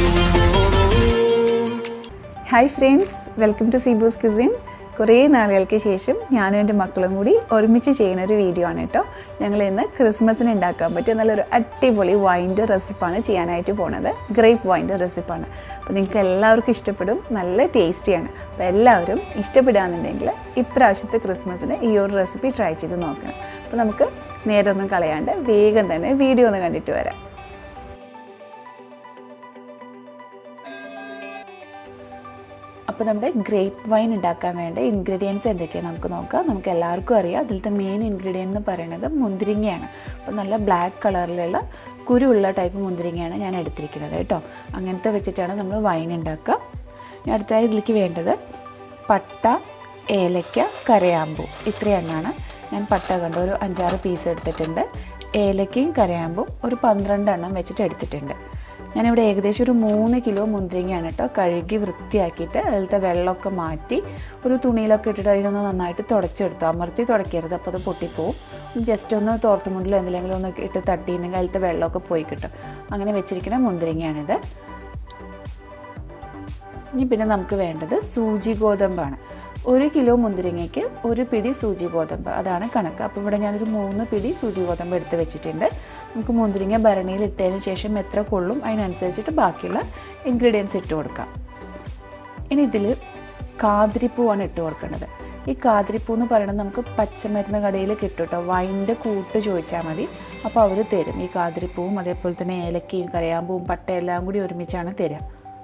hi friends welcome to Seebu's cuisine കുറേ നാളുകൾക്ക് ശേഷം ഞാനും എൻ്റെ മക്കളും കൂടി ഒരുമിച്ച് ചെയ്യുന്ന ഒരു വീഡിയോ ആണ് കേട്ടോ ഞങ്ങൾ ഇന്ന് ക്രിസ്മസിന് ഉണ്ടാക്കാൻ പറ്റിയ നല്ലൊരു അടിപൊളി വൈൻ്റെ റെസിപ്പാണ് ചെയ്യാനായിട്ട് പോണത് ഗ്രേപ്പ് വൈൻ്റെ റെസിപ്പാണ് അപ്പോൾ നിങ്ങൾക്ക് എല്ലാവർക്കും ഇഷ്ടപ്പെടും നല്ല ടേസ്റ്റിയാണ് അപ്പോൾ എല്ലാവരും ഇഷ്ടപ്പെടുകയാണെന്നുണ്ടെങ്കിൽ ഇപ്രാവശ്യത്തെ ക്രിസ്മസിന് ഈ ഒരു റെസിപ്പി ട്രൈ ചെയ്ത് നോക്കണം അപ്പോൾ നമുക്ക് നേരെ ഒന്നും കളയാണ്ട് വേഗം തന്നെ വീഡിയോ ഒന്ന് കണ്ടിട്ട് വരാം അപ്പോൾ നമ്മുടെ ഗ്രേപ്പ് വൈൻ ഉണ്ടാക്കാൻ വേണ്ട ഇൻഗ്രീഡിയൻസ് എന്തൊക്കെയാണ് നമുക്ക് നോക്കാം നമുക്ക് എല്ലാവർക്കും അറിയാം അതിലത്തെ മെയിൻ ഇൻഗ്രീഡിയൻ്റ് എന്ന് പറയുന്നത് മുന്തിരിങ്ങയാണ് അപ്പോൾ നല്ല ബ്ലാക്ക് കളറിലുള്ള കുരുള്ള ടൈപ്പ് മുന്തിരിങ്ങയാണ് ഞാൻ എടുത്തിരിക്കുന്നത് കേട്ടോ അങ്ങനത്തെ വെച്ചിട്ടാണ് നമ്മൾ വൈൻ ഉണ്ടാക്കുക ഇനി അടുത്തായി ഇതിലേക്ക് വേണ്ടത് പട്ട ഏലയ്ക്ക കരയാമ്പൂ ഇത്രയെണ്ണമാണ് ഞാൻ പട്ട കണ്ട് ഒരു അഞ്ചാറ് പീസ് എടുത്തിട്ടുണ്ട് ഏലക്കയും കരയാമ്പും ഒരു പന്ത്രണ്ട് എണ്ണം വെച്ചിട്ട് എടുത്തിട്ടുണ്ട് ഞാനിവിടെ ഏകദേശം ഒരു മൂന്ന് കിലോ മുന്തിരിങ്ങയാണ് കേട്ടോ കഴുകി വൃത്തിയാക്കിയിട്ട് അതിലത്തെ വെള്ളമൊക്കെ മാറ്റി ഒരു തുണിയിലൊക്കെ ഇട്ടിട്ട് അതിനൊന്ന് നന്നായിട്ട് തുടച്ചെടുത്തു അമർത്തി തുടക്കരുത് അപ്പോൾ അത് പൊട്ടിപ്പോവും ജസ്റ്റ് ഒന്ന് തോർത്തുമുണ്ടിലോ എന്തെങ്കിലും ഒന്ന് ഇട്ട് തട്ടിയിട്ടുണ്ടെങ്കിൽ അതിലത്തെ വെള്ളമൊക്കെ പോയി കിട്ടും അങ്ങനെ വെച്ചിരിക്കുന്ന മുന്തിരിങ്ങയാണിത് ഇനി പിന്നെ നമുക്ക് വേണ്ടത് സൂചി ഗോതമ്പാണ് ഒരു കിലോ മുന്തിരിങ്ങയ്ക്ക് ഒരു പിടി സൂചി ഗോതമ്പ് അതാണ് കണക്ക് അപ്പോൾ ഇവിടെ ഞാനൊരു മൂന്ന് പിടി സൂചി ഗോതമ്പ് എടുത്ത് വെച്ചിട്ടുണ്ട് നമുക്ക് മുന്തിരിങ്ങ ഭരണിയിൽ ഇട്ടതിന് ശേഷം എത്ര കൊള്ളും അതിനനുസരിച്ചിട്ട് ബാക്കിയുള്ള ഇൻഗ്രീഡിയൻസ് ഇട്ട് കൊടുക്കാം ഇനി ഇതിൽ കാതിരിപ്പൂവാണ് ഇട്ട് കൊടുക്കേണ്ടത് ഈ കാതിരിപ്പൂ എന്ന് പറയുന്നത് നമുക്ക് പച്ചമരുന്ന് കടയിൽ കിട്ടും കേട്ടോ വൈൻ്റെ കൂട്ട് ചോദിച്ചാൽ മതി അപ്പോൾ അവർ തരും ഈ കാതിരിപ്പൂവും അതേപോലെ തന്നെ ഏലക്കയും കരയാമ്പൂവും പട്ട എല്ലാം കൂടി ഒരുമിച്ചാണ് തരിക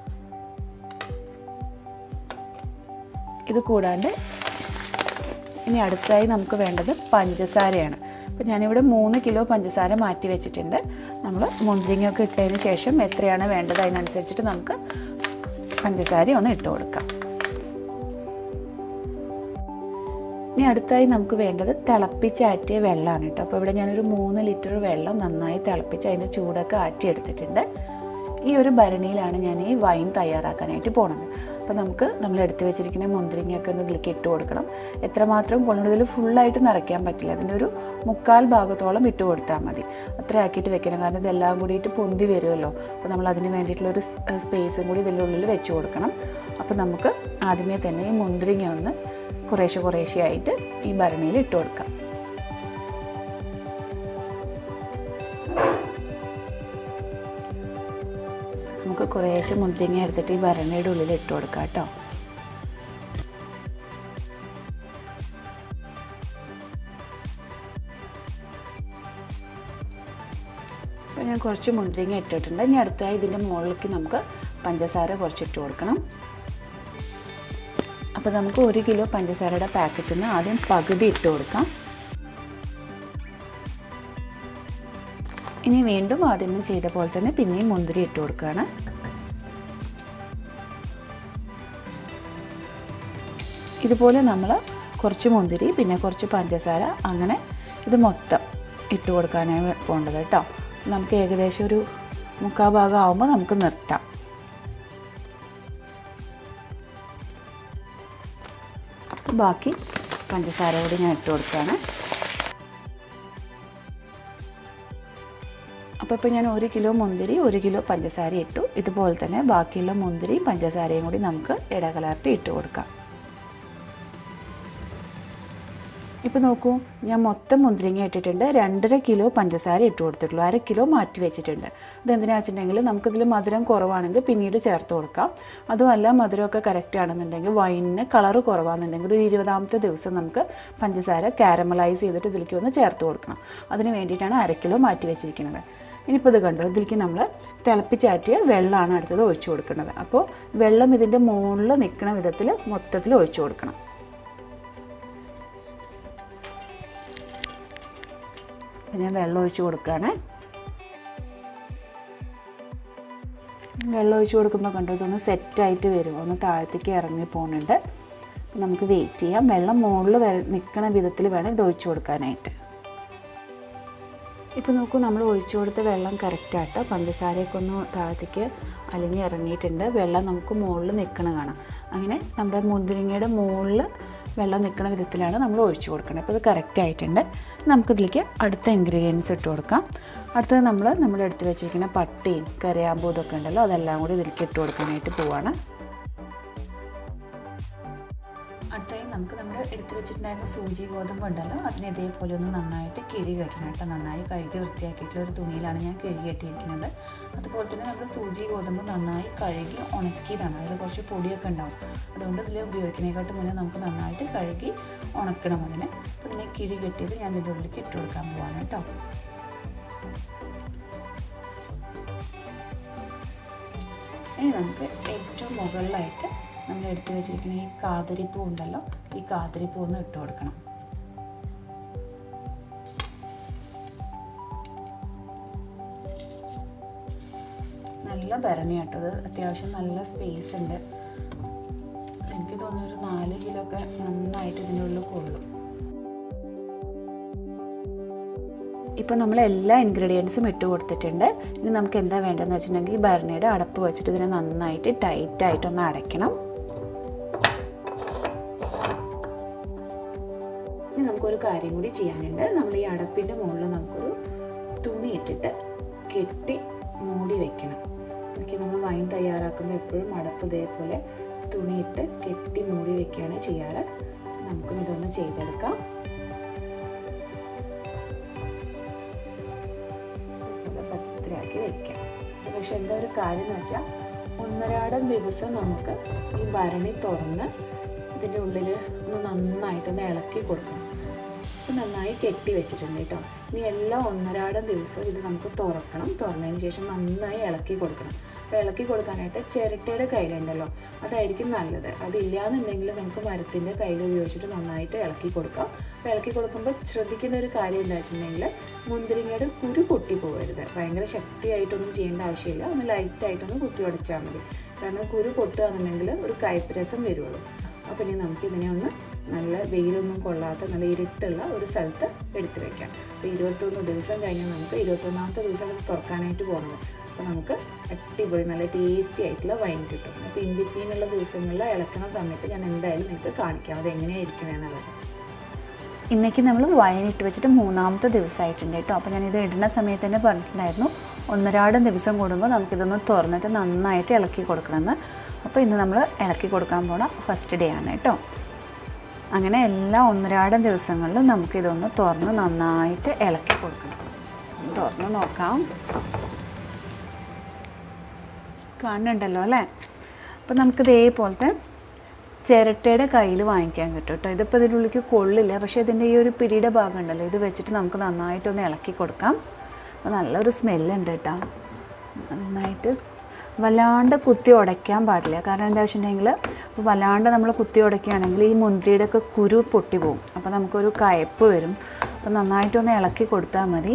ഇത് കൂടാണ്ട് ഇനി അടുത്തായി നമുക്ക് വേണ്ടത് പഞ്ചസാരയാണ് അപ്പോൾ ഞാനിവിടെ മൂന്ന് കിലോ പഞ്ചസാര മാറ്റി വെച്ചിട്ടുണ്ട് നമ്മൾ മുന്തിരിങ്ങയൊക്കെ ഇട്ടതിന് ശേഷം എത്രയാണ് വേണ്ടത് അതിനനുസരിച്ചിട്ട് നമുക്ക് പഞ്ചസാര ഒന്ന് ഇട്ട് കൊടുക്കാം ഇനി അടുത്തായി നമുക്ക് വേണ്ടത് തിളപ്പിച്ചാറ്റിയ വെള്ളമാണ് കേട്ടോ അപ്പോൾ ഇവിടെ ഞാനൊരു മൂന്ന് ലിറ്റർ വെള്ളം നന്നായി തിളപ്പിച്ച് അതിൻ്റെ ചൂടൊക്കെ ആറ്റിയെടുത്തിട്ടുണ്ട് ഈ ഒരു ഭരണിയിലാണ് ഞാൻ ഈ വൈൻ തയ്യാറാക്കാനായിട്ട് പോണത് അപ്പോൾ നമുക്ക് നമ്മൾ എടുത്തു വെച്ചിരിക്കുന്ന മുന്തിരിങ്ങയൊക്കെ ഒന്ന് ഇതിലേക്ക് ഇട്ട് കൊടുക്കണം എത്രമാത്രം കൊള്ളുന്നതിൽ ഫുള്ളായിട്ട് നിറയ്ക്കാൻ പറ്റില്ല അതിൻ്റെ ഒരു മുക്കാൽ ഭാഗത്തോളം ഇട്ട് കൊടുത്താൽ മതി അത്ര ആക്കിയിട്ട് വെക്കണം കാരണം ഇതെല്ലാം കൂടിയിട്ട് പൊന്തി വരുമല്ലോ അപ്പോൾ നമ്മൾ അതിന് വേണ്ടിയിട്ടുള്ളൊരു സ്പേസും കൂടി ഇതിൻ്റെ ഉള്ളിൽ വെച്ച് കൊടുക്കണം അപ്പോൾ നമുക്ക് ആദ്യമേ തന്നെ ഈ മുന്തിരിങ്ങ ഒന്ന് കുറേശ്ശെ കുറേശ്ശെ ആയിട്ട് ഈ ഭരണിയിൽ ഇട്ട് കൊടുക്കാം നമുക്ക് കുറേശ്ശെ മുന്തിരിങ്ങ എടുത്തിട്ട് ഈ ഭരണിയുടെ ഉള്ളിൽ ഇട്ട് കൊടുക്കാം കേട്ടോ അപ്പോൾ ഞാൻ കുറച്ച് മുന്തിരിങ്ങ ഇട്ടിട്ടുണ്ട് ഇനി അടുത്തായി ഇതിൻ്റെ മുകളിലേക്ക് നമുക്ക് പഞ്ചസാര കുറച്ചിട്ട് കൊടുക്കണം അപ്പോൾ നമുക്ക് ഒരു കിലോ പഞ്ചസാരയുടെ പാക്കറ്റിൽ നിന്ന് ആദ്യം പകുതി ഇട്ട് കൊടുക്കാം ഇനി വീണ്ടും ആദ്യം ചെയ്ത പോലെ തന്നെ പിന്നെയും മുന്തിരി ഇട്ട് കൊടുക്കുകയാണ് ഇതുപോലെ നമ്മൾ കുറച്ച് മുന്തിരി പിന്നെ കുറച്ച് പഞ്ചസാര അങ്ങനെ ഇത് മൊത്തം ഇട്ട് കൊടുക്കാനാണ് പോകേണ്ടത് കേട്ടോ നമുക്ക് ഏകദേശം ഒരു മുക്കാൽ ഭാഗം ആകുമ്പോൾ നമുക്ക് നിർത്താം ബാക്കി പഞ്ചസാര കൂടി ഞാൻ ഇട്ട് കൊടുക്കുകയാണ് അപ്പോൾ ഇപ്പോൾ ഞാൻ ഒരു കിലോ മുന്തിരി ഒരു കിലോ പഞ്ചസാര ഇട്ടു ഇതുപോലെ തന്നെ ബാക്കിയുള്ള മുന്തിരി പഞ്ചസാരയും കൂടി നമുക്ക് ഇടകലർത്തി ഇട്ട് കൊടുക്കാം ഇപ്പോൾ നോക്കൂ ഞാൻ മൊത്തം മുന്തിരിങ്ങ ഇട്ടിട്ടുണ്ട് രണ്ടര കിലോ പഞ്ചസാര ഇട്ട് കൊടുത്തിട്ടുള്ളൂ അര കിലോ മാറ്റി വെച്ചിട്ടുണ്ട് ഇതെന്തിനാ വെച്ചിട്ടുണ്ടെങ്കിൽ നമുക്കിതിൽ മധുരം കുറവാണെങ്കിൽ പിന്നീട് ചേർത്ത് കൊടുക്കാം അതുമല്ല മധുരമൊക്കെ കറക്റ്റ് ആണെന്നുണ്ടെങ്കിൽ വൈനിന് കളറ് കുറവാണെന്നുണ്ടെങ്കിൽ ഒരു ഇരുപതാമത്തെ ദിവസം നമുക്ക് പഞ്ചസാര കാരമലൈസ് ചെയ്തിട്ട് ഇതിലേക്ക് ഒന്ന് ചേർത്ത് കൊടുക്കണം അതിന് വേണ്ടിയിട്ടാണ് അര കിലോ മാറ്റി വെച്ചിരിക്കുന്നത് ഇനിയിപ്പോൾ ഇത് കണ്ടോ ഇതിലേക്ക് നമ്മൾ തിളപ്പിച്ചാറ്റിയ വെള്ളമാണ് അടുത്തത് ഒഴിച്ചു കൊടുക്കുന്നത് അപ്പോൾ വെള്ളം ഇതിൻ്റെ മുകളിൽ നിൽക്കുന്ന വിധത്തിൽ മൊത്തത്തിൽ ഒഴിച്ചു കൊടുക്കണം ഞാൻ വെള്ളം ഒഴിച്ച് കൊടുക്കുകയാണ് വെള്ളം ഒഴിച്ച് കൊടുക്കുമ്പോൾ കണ്ടോ ഇതൊന്ന് സെറ്റായിട്ട് വരും ഒന്ന് താഴത്തേക്ക് ഇറങ്ങി പോകുന്നുണ്ട് അപ്പോൾ നമുക്ക് വെയിറ്റ് ചെയ്യാം വെള്ളം മുകളിൽ വര നിൽക്കുന്ന വിധത്തിൽ വേണം ഇത് ഒഴിച്ചു കൊടുക്കാനായിട്ട് ഇപ്പോൾ നോക്കൂ നമ്മൾ ഒഴിച്ചു കൊടുത്ത വെള്ളം കറക്റ്റാട്ടോ പഞ്ചസാരയൊക്കെ ഒന്ന് താഴത്തേക്ക് അലിഞ്ഞ് ഇറങ്ങിയിട്ടുണ്ട് വെള്ളം നമുക്ക് മുകളിൽ നിൽക്കണ കാണാം അങ്ങനെ നമ്മുടെ മുന്തിരിങ്ങയുടെ മുകളിൽ വെള്ളം നിൽക്കുന്ന വിധത്തിലാണ് നമ്മൾ ഒഴിച്ചു കൊടുക്കുന്നത് അപ്പോൾ ഇത് കറക്റ്റ് ആയിട്ടുണ്ട് നമുക്കിതിലേക്ക് അടുത്ത ഇൻഗ്രീഡിയൻസ് ഇട്ട് കൊടുക്കാം അടുത്തത് നമ്മൾ നമ്മൾ എടുത്ത് വെച്ചിരിക്കുന്ന പട്ടിയും കറിയാമ്പൂ ഇതൊക്കെ ഉണ്ടല്ലോ അതെല്ലാം കൂടി ഇതിലേക്ക് ഇട്ട് കൊടുക്കാനായിട്ട് പോവാണ് അടുത്തായി നമുക്ക് നമ്മൾ എടുത്തു വെച്ചിട്ടുണ്ടായിരുന്ന സൂചി ഗോതമ്പ് ഉണ്ടല്ലോ അതിനെ ഇതേപോലെ ഒന്ന് നന്നായിട്ട് കിഴി കെട്ടണം കേട്ടോ നന്നായി കഴുകി വൃത്തിയാക്കിയിട്ടുള്ള ഒരു തുണിയിലാണ് ഞാൻ കിഴി കെട്ടിയിരിക്കുന്നത് അതുപോലെ തന്നെ നമ്മൾ സൂചി ഗോതമ്പ് നന്നായി കഴുകി ഉണക്കിയതാണ് അതിൽ കുറച്ച് പൊടിയൊക്കെ ഉണ്ടാവും അതുകൊണ്ട് ഇതിൽ ഉപയോഗിക്കുന്നതിനെക്കാട്ടും മുന്നേ നമുക്ക് നന്നായിട്ട് കഴുകി ഉണക്കണം അതിന് അപ്പോൾ ഇതിനെ കിഴി കെട്ടിയത് ഞാൻ ഇതിൻ്റെ ഉള്ളിലേക്ക് ഇട്ട് കൊടുക്കാൻ പോവാണ് കേട്ടോ ഇനി നമുക്ക് ഏറ്റവും മുകളിലായിട്ട് നമ്മൾ എടുത്തു വെച്ചിരിക്കുന്ന ഈ കാതിരിപ്പൂ ഉണ്ടല്ലോ ഈ കാതിരിപ്പൂ ഒന്ന് ഇട്ട് കൊടുക്കണം നല്ല ഭരണിയാട്ടത് അത്യാവശ്യം നല്ല സ്പേസ് ഉണ്ട് എനിക്ക് തോന്നുന്നു ഒരു നാല് കിലോ ഒക്കെ നന്നായിട്ട് ഇതിൻ്റെ ഉള്ളിൽ കൊള്ളും ഇപ്പോൾ നമ്മൾ എല്ലാ ഇൻഗ്രീഡിയൻസും ഇട്ട് കൊടുത്തിട്ടുണ്ട് ഇനി നമുക്ക് എന്താ വേണ്ടതെന്ന് വെച്ചിട്ടുണ്ടെങ്കിൽ ഈ ഭരണിയുടെ അടപ്പ് വെച്ചിട്ട് ഇതിനെ നന്നായിട്ട് ടൈറ്റായിട്ടൊന്ന് അടയ്ക്കണം ഇനി നമുക്കൊരു കാര്യം കൂടി ചെയ്യാനുണ്ട് നമ്മൾ ഈ അടപ്പിൻ്റെ മുകളിൽ നമുക്കൊരു തുണി ഇട്ടിട്ട് കെട്ടി മൂടി വെക്കണം എനിക്ക് നമ്മൾ വൈൻ തയ്യാറാക്കുമ്പോൾ എപ്പോഴും അടപ്പ് ഇതേപോലെ തുണിയിട്ട് കെട്ടി മൂടി വെക്കുകയാണ് ചെയ്യാറ് നമുക്കും ഇതൊന്ന് ചെയ്തെടുക്കാം ഭദ്രമാക്കി വെക്കാം പക്ഷെ എന്താ ഒരു കാര്യം എന്ന് വെച്ചാൽ ഒന്നരാടം ദിവസം നമുക്ക് ഈ ഭരണി തുറന്ന് ഇതിൻ്റെ ഉള്ളിൽ ഒന്ന് നന്നായിട്ടൊന്ന് ഇളക്കി കൊടുക്കണം അപ്പോൾ നന്നായി കെട്ടി വെച്ചിട്ടുണ്ട് കേട്ടോ ഇനി എല്ലാ ഒന്നരാടം ദിവസവും ഇത് നമുക്ക് തുറക്കണം തുറന്നതിന് ശേഷം നന്നായി ഇളക്കി കൊടുക്കണം അപ്പോൾ ഇളക്കി കൊടുക്കാനായിട്ട് ചിരട്ടയുടെ കയ്യിലുണ്ടല്ലോ അതായിരിക്കും നല്ലത് അതില്ലാന്നുണ്ടെങ്കിൽ നമുക്ക് മരത്തിൻ്റെ കയ്യിൽ ഉപയോഗിച്ചിട്ട് നന്നായിട്ട് ഇളക്കി കൊടുക്കാം അപ്പോൾ ഇളക്കി കൊടുക്കുമ്പോൾ ശ്രദ്ധിക്കേണ്ട ഒരു കാര്യം എന്താ വെച്ചിട്ടുണ്ടെങ്കിൽ മുന്തിരിങ്ങയുടെ കുരു പൊട്ടി പോകരുത് ഭയങ്കര ശക്തിയായിട്ടൊന്നും ചെയ്യേണ്ട ആവശ്യമില്ല ഒന്ന് ലൈറ്റായിട്ടൊന്ന് കുത്തി ഉടച്ചാൽ മതി കാരണം കുരു പൊട്ടുകയാണെന്നുണ്ടെങ്കിൽ ഒരു കയ്പ്പ് രസം വരുള്ളൂ അപ്പോൾ ഇനി നമുക്ക് ഇതിനെ ഒന്ന് നല്ല വെയിലൊന്നും കൊള്ളാത്ത നല്ല ഇരുട്ടുള്ള ഒരു സ്ഥലത്ത് എടുത്ത് വെക്കാം അപ്പോൾ ഇരുപത്തൊന്ന് ദിവസം കഴിഞ്ഞാൽ നമുക്ക് ഇരുപത്തൊന്നാമത്തെ ദിവസം അത് തുറക്കാനായിട്ട് പോകുന്നത് അപ്പോൾ നമുക്ക് അടിപൊളി നല്ല ടേസ്റ്റി ആയിട്ടുള്ള വൈൻ കിട്ടും അപ്പോൾ ഇൻ ബിറ്റ്വീനുള്ള ദിവസങ്ങളിൽ ഇളക്കുന്ന സമയത്ത് ഞാൻ എന്തായാലും നിങ്ങൾക്ക് കാണിക്കാം അത് എങ്ങനെയായിരിക്കണമെന്നുള്ളത് ഇന്നേക്ക് നമ്മൾ വൈൻ ഇട്ട് വെച്ചിട്ട് മൂന്നാമത്തെ ദിവസമായിട്ടുണ്ട് കേട്ടോ അപ്പോൾ ഞാനിത് ഇടുന്ന സമയത്ത് തന്നെ പറഞ്ഞിട്ടുണ്ടായിരുന്നു ഒന്നരാടം ദിവസം കൂടുമ്പോൾ നമുക്കിതൊന്ന് തുറന്നിട്ട് നന്നായിട്ട് ഇളക്കി കൊടുക്കണമെന്ന് അപ്പോൾ ഇന്ന് നമ്മൾ ഇളക്കി കൊടുക്കാൻ പോണ ഫസ്റ്റ് ഡേ ആണ് കേട്ടോ അങ്ങനെ എല്ലാ ഒന്നരാടം ദിവസങ്ങളിലും നമുക്കിതൊന്ന് തുറന്ന് നന്നായിട്ട് ഇളക്കി കൊടുക്കണം തുറന്ന് നോക്കാം കാണുന്നുണ്ടല്ലോ അല്ലേ അപ്പോൾ നമുക്ക് ഇതേപോലത്തെ ചിരട്ടയുടെ കയ്യിൽ വാങ്ങിക്കാൻ കിട്ടും കേട്ടോ ഇതിപ്പോൾ ഇതിൻ്റെ ഉള്ളിലേക്ക് കൊള്ളില്ല പക്ഷേ ഇതിൻ്റെ ഈ ഒരു പിടിയുടെ ഭാഗം ഉണ്ടല്ലോ ഇത് വെച്ചിട്ട് നമുക്ക് നന്നായിട്ടൊന്ന് ഇളക്കി കൊടുക്കാം അപ്പോൾ നല്ലൊരു സ്മെല്ലുണ്ട് കേട്ടോ നന്നായിട്ട് വല്ലാണ്ട് കുത്തി ഉടയ്ക്കാൻ പാടില്ല കാരണം എന്താ വെച്ചിട്ടുണ്ടെങ്കിൽ വല്ലാണ്ട് നമ്മൾ കുത്തി ഉടയ്ക്കുകയാണെങ്കിൽ ഈ മുന്തിരിയുടെ ഒക്കെ കുരു പൊട്ടി പോകും അപ്പോൾ നമുക്കൊരു കയപ്പ് വരും അപ്പോൾ നന്നായിട്ടൊന്ന് ഇളക്കി കൊടുത്താൽ മതി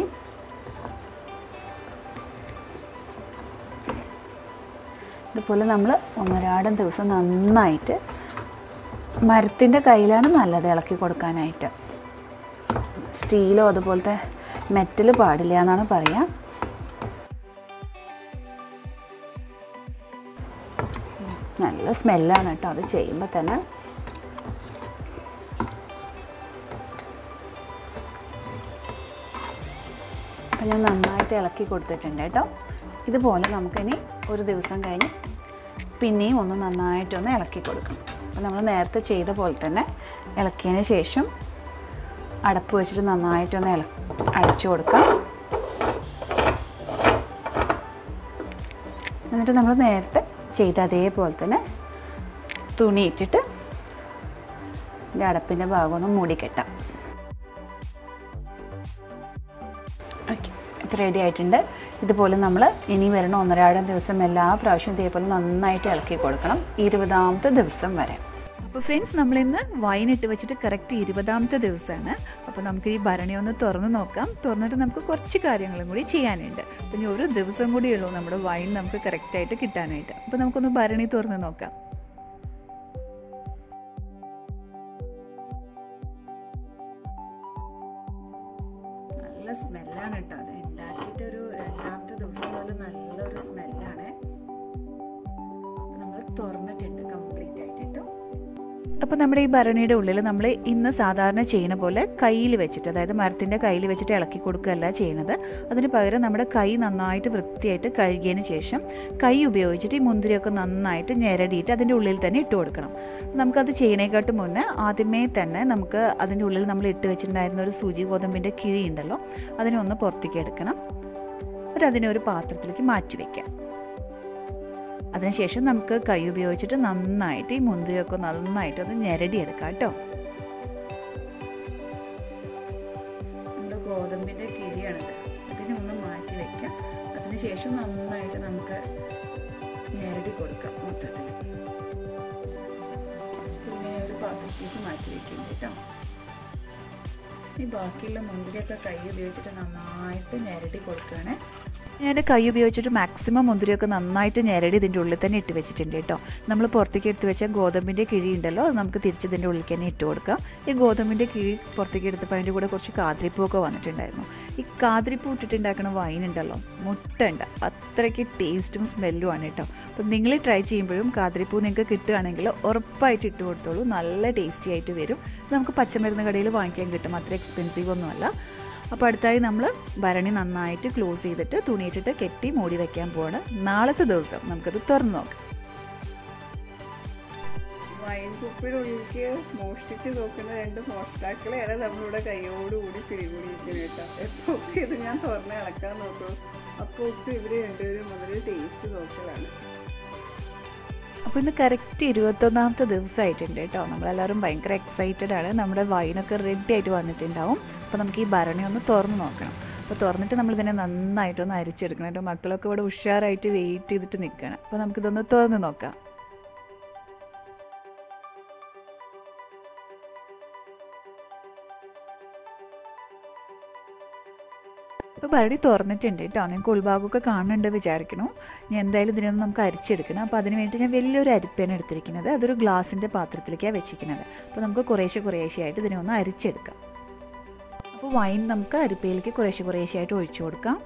ഇതുപോലെ നമ്മൾ ഒന്നരാടം ദിവസം നന്നായിട്ട് മരത്തിൻ്റെ കയ്യിലാണ് നല്ലത് ഇളക്കി കൊടുക്കാനായിട്ട് സ്റ്റീലോ അതുപോലത്തെ മെറ്റൽ പാടില്ല എന്നാണ് പറയുക നല്ല സ്മെല്ലാണ് കേട്ടോ അത് ചെയ്യുമ്പോൾ തന്നെ അപ്പം ഞാൻ നന്നായിട്ട് ഇളക്കി കൊടുത്തിട്ടുണ്ട് കേട്ടോ ഇതുപോലെ നമുക്കിനി ഒരു ദിവസം കഴിഞ്ഞ് പിന്നെയും ഒന്ന് നന്നായിട്ടൊന്ന് ഇളക്കി കൊടുക്കണം അപ്പോൾ നമ്മൾ നേരത്തെ ചെയ്ത പോലെ തന്നെ ഇളക്കിയതിന് ശേഷം അടപ്പ് വെച്ചിട്ട് നന്നായിട്ടൊന്ന് ഇള അടച്ചു കൊടുക്കാം എന്നിട്ട് നമ്മൾ നേരത്തെ ചെയ്ത അതേപോലെ തന്നെ തുണി ഇട്ടിട്ട് ഇതിൻ്റെ അടപ്പിൻ്റെ ഭാഗം ഒന്ന് മൂടിക്കെട്ടാം ഓക്കെ ഇപ്പോൾ റെഡി ആയിട്ടുണ്ട് ഇതുപോലെ നമ്മൾ ഇനി വരുന്ന ഒന്നരാടം ദിവസം എല്ലാ പ്രാവശ്യവും ഇതേപോലെ നന്നായിട്ട് ഇളക്കി കൊടുക്കണം ഇരുപതാമത്തെ ദിവസം വരെ അപ്പോൾ ഫ്രണ്ട്സ് നമ്മളിന്ന് വൈൻ ഇട്ട് വെച്ചിട്ട് കറക്റ്റ് ഇരുപതാമത്തെ ദിവസമാണ് അപ്പോൾ നമുക്ക് ഈ ഭരണി ഒന്ന് തുറന്ന് നോക്കാം തുറന്നിട്ട് നമുക്ക് കുറച്ച് കാര്യങ്ങളും കൂടി ചെയ്യാനുണ്ട് പിന്നെ ഒരു ദിവസം കൂടി ഉള്ളൂ നമ്മുടെ വൈൻ നമുക്ക് കറക്റ്റായിട്ട് കിട്ടാനായിട്ട് അപ്പോൾ നമുക്കൊന്ന് ഭരണി തുറന്ന് നോക്കാം നല്ല സ്മെല്ലാണ് കേട്ടോ അത് ഉണ്ടാക്കിയിട്ടൊരു രണ്ടാമത്തെ ദിവസം മുതൽ നല്ലൊരു സ്മെല്ലാണ് നമ്മൾ തുറന്നിട്ടുണ്ട് കംപ്ലീറ്റ് ആയിട്ട് കേട്ടോ അപ്പോൾ നമ്മുടെ ഈ ഭരണിയുടെ ഉള്ളിൽ നമ്മൾ ഇന്ന് സാധാരണ ചെയ്യുന്ന പോലെ കയ്യിൽ വെച്ചിട്ട് അതായത് മരത്തിൻ്റെ കയ്യിൽ വെച്ചിട്ട് ഇളക്കി കൊടുക്കുകയല്ല ചെയ്യുന്നത് അതിന് പകരം നമ്മുടെ കൈ നന്നായിട്ട് വൃത്തിയായിട്ട് കഴുകിയതിന് ശേഷം കൈ ഉപയോഗിച്ചിട്ട് ഈ മുന്തിരിയൊക്കെ നന്നായിട്ട് ഞെരടിയിട്ട് അതിൻ്റെ ഉള്ളിൽ തന്നെ ഇട്ട് കൊടുക്കണം നമുക്കത് ചെയ്യണേക്കാട്ട് മുന്നേ ആദ്യമേ തന്നെ നമുക്ക് അതിൻ്റെ ഉള്ളിൽ നമ്മൾ ഇട്ട് വെച്ചിട്ടുണ്ടായിരുന്ന ഒരു സൂചി ഗോതമ്പിൻ്റെ കിഴി ഉണ്ടല്ലോ അതിനെ ഒന്ന് പുറത്തേക്ക് എടുക്കണം എന്നിട്ട് അതിനെ ഒരു പാത്രത്തിലേക്ക് മാറ്റി വയ്ക്കാം അതിനുശേഷം നമുക്ക് കൈ ഉപയോഗിച്ചിട്ട് നന്നായിട്ട് ഈ മുന്തിരിയൊക്കെ നന്നായിട്ട് ഒന്ന് ഞെരടിയെടുക്കാം കേട്ടോ നമ്മുടെ ഗോതമ്പിൻ്റെ കിഴിയാണിത് അതിനെ ഒന്ന് മാറ്റി വയ്ക്കാം അതിനുശേഷം നന്നായിട്ട് നമുക്ക് ഞെരടി കൊടുക്കാം മൊത്തത്തിൽ പിന്നെ ഒരു പാത്രത്തിലേക്ക് മാറ്റി വയ്ക്കും കേട്ടോ ഈ ബാക്കിയുള്ള മുന്തിരിയൊക്കെ കൈ ഉപയോഗിച്ചിട്ട് നന്നായിട്ട് ഞെരടി കൊടുക്കുകയാണ് ഞാൻ കൈ ഉപയോഗിച്ചിട്ട് മാക്സിമം മുന്തിരിയൊക്കെ നന്നായിട്ട് ഞെരടി ഇതിൻ്റെ ഉള്ളിൽ തന്നെ ഇട്ട് വെച്ചിട്ടുണ്ട് കേട്ടോ നമ്മൾ പുറത്തേക്ക് എടുത്ത് വെച്ച ഗോതമ്പിൻ്റെ കിഴി ഉണ്ടല്ലോ അത് നമുക്ക് തിരിച്ച് ഇതിൻ്റെ ഉള്ളിൽ തന്നെ ഇട്ട് കൊടുക്കാം ഈ ഗോതമ്പിൻ്റെ കിഴി പുറത്തേക്ക് എടുത്തപ്പോൾ അതിൻ്റെ കൂടെ കുറച്ച് കാതിരിപ്പൂവൊക്കെ വന്നിട്ടുണ്ടായിരുന്നു ഈ കാതിരിപ്പൂ ഇട്ടിട്ടുണ്ടാക്കുന്ന വൈൻ ഉണ്ടല്ലോ മുട്ടുണ്ട് അത്രയ്ക്ക് ടേസ്റ്റും സ്മെല്ലും ആണ് കേട്ടോ അപ്പം നിങ്ങൾ ട്രൈ ചെയ്യുമ്പോഴും കാതിരിപ്പൂ നിങ്ങൾക്ക് കിട്ടുകയാണെങ്കിൽ ഉറപ്പായിട്ട് ഇട്ട് കൊടുത്തോളൂ നല്ല ടേസ്റ്റി ആയിട്ട് വരും ഇത് നമുക്ക് പച്ചമരുന്ന് കടയിൽ വാങ്ങിക്കാൻ കിട്ടും അത്ര എക്സ്പെൻസീവ് ഒന്നുമല്ല അപ്പോൾ അടുത്തായി നമ്മൾ ഭരണി നന്നായിട്ട് ക്ലോസ് ചെയ്തിട്ട് തുണിയിട്ടിട്ട് കെട്ടി മൂടി വെക്കാൻ പോവാണ് നാളത്തെ ദിവസം നമുക്കത് തുറന്നു നോക്കാം വൈൻ കുപ്പിയുടെ ഉള്ളിലേക്ക് മോഷ്ടിച്ച് നോക്കുന്ന രണ്ട് മോഷ്ടാക്കളെയാണ് നമ്മളിവിടെ കൈയോടുകൂടി പിടികൂടിയിരിക്കുന്നത് കേട്ടോ എപ്പോൾ ഇത് ഞാൻ തുറന്ന് ഇളക്കാൻ നോക്കും അപ്പോൾ ഒക്കെ ഇവർ രണ്ടുപേരും മുതൽ ടേസ്റ്റ് നോക്കലാണ് അപ്പോൾ ഇന്ന് കറക്റ്റ് ഇരുപത്തൊന്നാമത്തെ ദിവസമായിട്ടുണ്ട് കേട്ടോ നമ്മളെല്ലാവരും ഭയങ്കര എക്സൈറ്റഡ് ആണ് നമ്മുടെ വൈനൊക്കെ റെഡി ആയിട്ട് വന്നിട്ടുണ്ടാവും അപ്പോൾ നമുക്ക് ഈ ഭരണി ഒന്ന് തുറന്ന് നോക്കണം അപ്പോൾ തുറന്നിട്ട് നമ്മളിതിനെ നന്നായിട്ടൊന്ന് അരിച്ചെടുക്കണം കേട്ടോ മക്കളൊക്കെ ഇവിടെ ഉഷാറായിട്ട് വെയിറ്റ് ചെയ്തിട്ട് നിൽക്കണം അപ്പോൾ നമുക്കിതൊന്ന് തുറന്ന് നോക്കാം ഇപ്പോൾ ഭരണി തുറന്നിട്ടുണ്ട് കേട്ടോ നിങ്ങൾക്ക് ഉൾഭാഗമൊക്കെ കാണുന്നുണ്ട് വിചാരിക്കണം ഞാൻ എന്തായാലും ഇതിനൊന്ന് നമുക്ക് അരിച്ചെടുക്കണം അപ്പോൾ അതിന് വേണ്ടി ഞാൻ വലിയൊരു അരിപ്പയാണ് എടുത്തിരിക്കുന്നത് അതൊരു ഗ്ലാസിൻ്റെ പാത്രത്തിലേക്കാണ് വെച്ചിരിക്കുന്നത് അപ്പോൾ നമുക്ക് കുറേശ്ശെ കുറേശ്ശെ ആയിട്ട് ഇതിനെ ഒന്ന് അരിച്ചെടുക്കാം അപ്പോൾ വൈൻ നമുക്ക് അരിപ്പയിലേക്ക് കുറേശ്ശെ കുറേശ്ശെ ആയിട്ട് ഒഴിച്ചു കൊടുക്കാം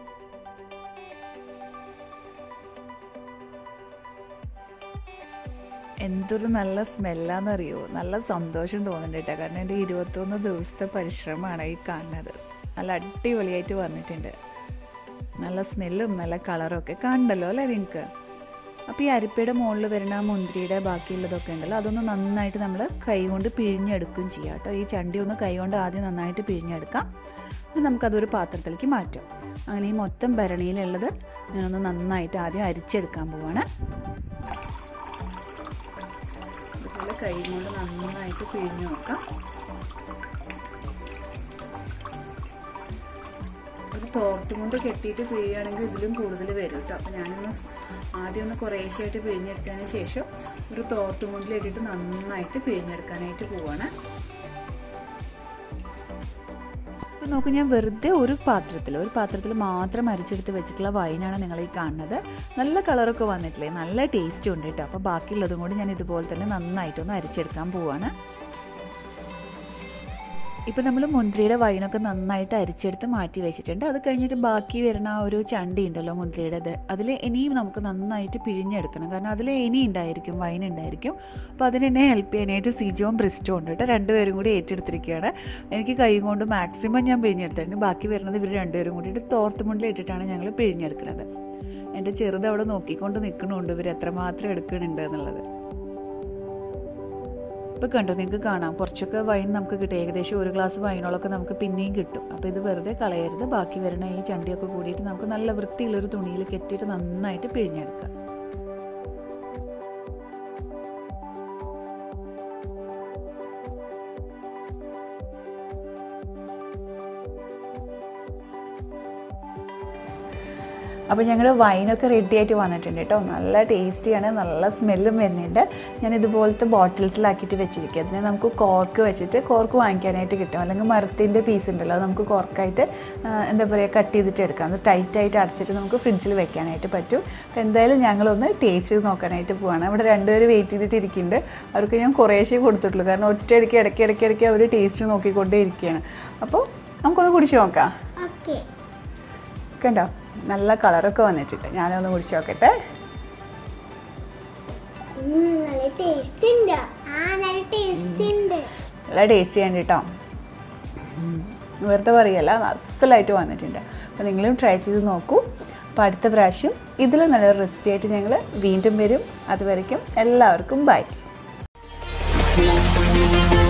എന്തൊരു നല്ല സ്മെല്ലാന്നറിയോ നല്ല സന്തോഷം തോന്നുന്നുണ്ട് കേട്ടോ കാരണം എൻ്റെ ഇരുപത്തൊന്ന് ദിവസത്തെ പരിശ്രമമാണ് ഈ കാണുന്നത് നല്ല അടിപൊളിയായിട്ട് വന്നിട്ടുണ്ട് നല്ല സ്മെല്ലും നല്ല കളറും ഒക്കെ കാണണ്ടല്ലോ അല്ലേ നിങ്ങൾക്ക് അപ്പോൾ ഈ അരിപ്പയുടെ മുകളിൽ വരുന്ന മുന്തിരിയുടെ ബാക്കിയുള്ളതൊക്കെ ഉണ്ടല്ലോ അതൊന്ന് നന്നായിട്ട് നമ്മൾ കൈ കൊണ്ട് പിഴിഞ്ഞെടുക്കുകയും ചെയ്യാം കേട്ടോ ഈ ചണ്ടി ഒന്ന് കൈ കൊണ്ട് ആദ്യം നന്നായിട്ട് പിഴിഞ്ഞെടുക്കാം പിന്നെ നമുക്കതൊരു പാത്രത്തിലേക്ക് മാറ്റാം അങ്ങനെ ഈ മൊത്തം ഭരണിയിലുള്ളത് ഞാനൊന്ന് നന്നായിട്ട് ആദ്യം അരിച്ചെടുക്കാൻ പോവാണ് ഇതുപോലെ കൈ കൊണ്ട് നന്നായിട്ട് പിഴിഞ്ഞു നോക്കാം ഒരു തോർത്തും കൊണ്ട് കെട്ടിയിട്ട് പിഴിയുകയാണെങ്കിൽ ഇതിലും കൂടുതൽ വരും കേട്ടോ അപ്പോൾ ഞാനൊന്ന് ആദ്യം ഒന്ന് കുറേശ്ശായിട്ട് പിഴിഞ്ഞെടുത്തതിന് ശേഷം ഒരു തോർത്തും കൊണ്ടിലിട്ടിട്ട് നന്നായിട്ട് പിഴിഞ്ഞെടുക്കാനായിട്ട് പോവാണ് അപ്പോൾ നോക്കൂ ഞാൻ വെറുതെ ഒരു പാത്രത്തിൽ ഒരു പാത്രത്തിൽ മാത്രം അരിച്ചെടുത്ത് വെച്ചിട്ടുള്ള വൈനാണ് നിങ്ങൾ ഈ കാണുന്നത് നല്ല കളറൊക്കെ വന്നിട്ടില്ലേ നല്ല ടേസ്റ്റും ഉണ്ട് കേട്ടോ അപ്പോൾ ബാക്കിയുള്ളതും കൂടി ഞാൻ ഇതുപോലെ തന്നെ നന്നായിട്ടൊന്ന് അരിച്ചെടുക്കാൻ പോവാണ് ഇപ്പം നമ്മൾ മുന്തിരിയുടെ വൈനൊക്കെ നന്നായിട്ട് അരിച്ചെടുത്ത് മാറ്റി വെച്ചിട്ടുണ്ട് അത് കഴിഞ്ഞിട്ട് ബാക്കി വരുന്ന ആ ഒരു ചണ്ടി ഉണ്ടല്ലോ മുന്തിരിയുടെ അതിൽ ഇനിയും നമുക്ക് നന്നായിട്ട് പിഴിഞ്ഞെടുക്കണം കാരണം അതിൽ ഇനി ഉണ്ടായിരിക്കും വൈൻ ഉണ്ടായിരിക്കും അപ്പോൾ അതിനെന്നെ ഹെൽപ്പ് ചെയ്യാനായിട്ട് സിജോവും ബ്രിസ്റ്റോ ഉണ്ട് കേട്ടോ രണ്ടുപേരും കൂടി ഏറ്റെടുത്തിരിക്കുകയാണ് എനിക്ക് കൈ കൊണ്ട് മാക്സിമം ഞാൻ പിഴിഞ്ഞെടുത്തിട്ടുണ്ട് ബാക്കി വരുന്നത് ഇവർ രണ്ടുപേരും കൂടിയിട്ട് തോർത്തുമുണ്ടിൽ ഇട്ടിട്ടാണ് ഞങ്ങൾ പിഴിഞ്ഞെടുക്കുന്നത് എൻ്റെ ചെറുത് അവിടെ നോക്കിക്കൊണ്ട് നിൽക്കണമുണ്ട് ഇവർ എത്രമാത്രം എടുക്കുന്നുണ്ട് എന്നുള്ളത് ഇപ്പോൾ കണ്ടോ നിങ്ങൾക്ക് കാണാം കുറച്ചൊക്കെ വൈൻ നമുക്ക് കിട്ടും ഏകദേശം ഒരു ഗ്ലാസ് വൈനോളൊക്കെ നമുക്ക് പിന്നെയും കിട്ടും അപ്പോൾ ഇത് വെറുതെ കളയരുത് ബാക്കി വരുന്ന ഈ ചണ്ടിയൊക്കെ കൂടിയിട്ട് നമുക്ക് നല്ല വൃത്തിയുള്ളൊരു തുണിയിൽ കെട്ടിയിട്ട് നന്നായിട്ട് പിഴിഞ്ഞെടുക്കാം അപ്പോൾ ഞങ്ങളുടെ വൈനൊക്കെ റെഡി ആയിട്ട് വന്നിട്ടുണ്ട് കേട്ടോ നല്ല ടേസ്റ്റിയാണ് നല്ല സ്മെല്ലും വരുന്നുണ്ട് ഞാൻ ഇതുപോലത്തെ ബോട്ടിൽസിലാക്കിയിട്ട് വെച്ചിരിക്കുക അതിനെ നമുക്ക് കോർക്ക് വെച്ചിട്ട് കോർക്ക് വാങ്ങിക്കാനായിട്ട് കിട്ടും അല്ലെങ്കിൽ മരത്തിൻ്റെ പീസ് ഉണ്ടല്ലോ അത് നമുക്ക് കോർക്കായിട്ട് എന്താ പറയുക കട്ട് ചെയ്തിട്ട് എടുക്കാം അത് ടൈറ്റായിട്ട് അടച്ചിട്ട് നമുക്ക് ഫ്രിഡ്ജിൽ വെക്കാനായിട്ട് പറ്റും അപ്പോൾ എന്തായാലും ഞങ്ങളൊന്ന് ടേസ്റ്റ് ചെയ്ത് നോക്കാനായിട്ട് പോവാണ് അവിടെ രണ്ടുപേർ വെയിറ്റ് ചെയ്തിട്ട് ഇരിക്കുന്നുണ്ട് അവർക്ക് ഞാൻ കുറേശ്ശേ കൊടുത്തിട്ടുള്ളൂ കാരണം ഒറ്റയടിക്ക് ഇടയ്ക്ക് ഇടയ്ക്ക് ഇടയ്ക്ക് അവർ ടേസ്റ്റ് നോക്കിക്കൊണ്ടേ ഇരിക്കുകയാണ് അപ്പോൾ നമുക്കൊന്ന് കുടിച്ച് നോക്കാം ഓക്കെ കണ്ടോ നല്ല കളറൊക്കെ വന്നിട്ടുണ്ട് ഞാനൊന്ന് കുടിച്ച് നോക്കട്ടെ നല്ല ടേസ്റ്റ് ഉണ്ട് ആ നല്ല ടേസ്റ്റ് ഉണ്ട് നല്ല ടേസ്റ്റ് ചെയ്യാൻ കേട്ടോ വെറുതെ പറയല്ല അസലായിട്ട് വന്നിട്ടുണ്ട് അപ്പോൾ നിങ്ങളും ട്രൈ ചെയ്ത് നോക്കൂ അപ്പോൾ അടുത്ത പ്രാവശ്യം ഇതിലും നല്ലൊരു റെസിപ്പി ആയിട്ട് ഞങ്ങൾ വീണ്ടും വരും അതുവരയ്ക്കും എല്ലാവർക്കും ബൈ Thank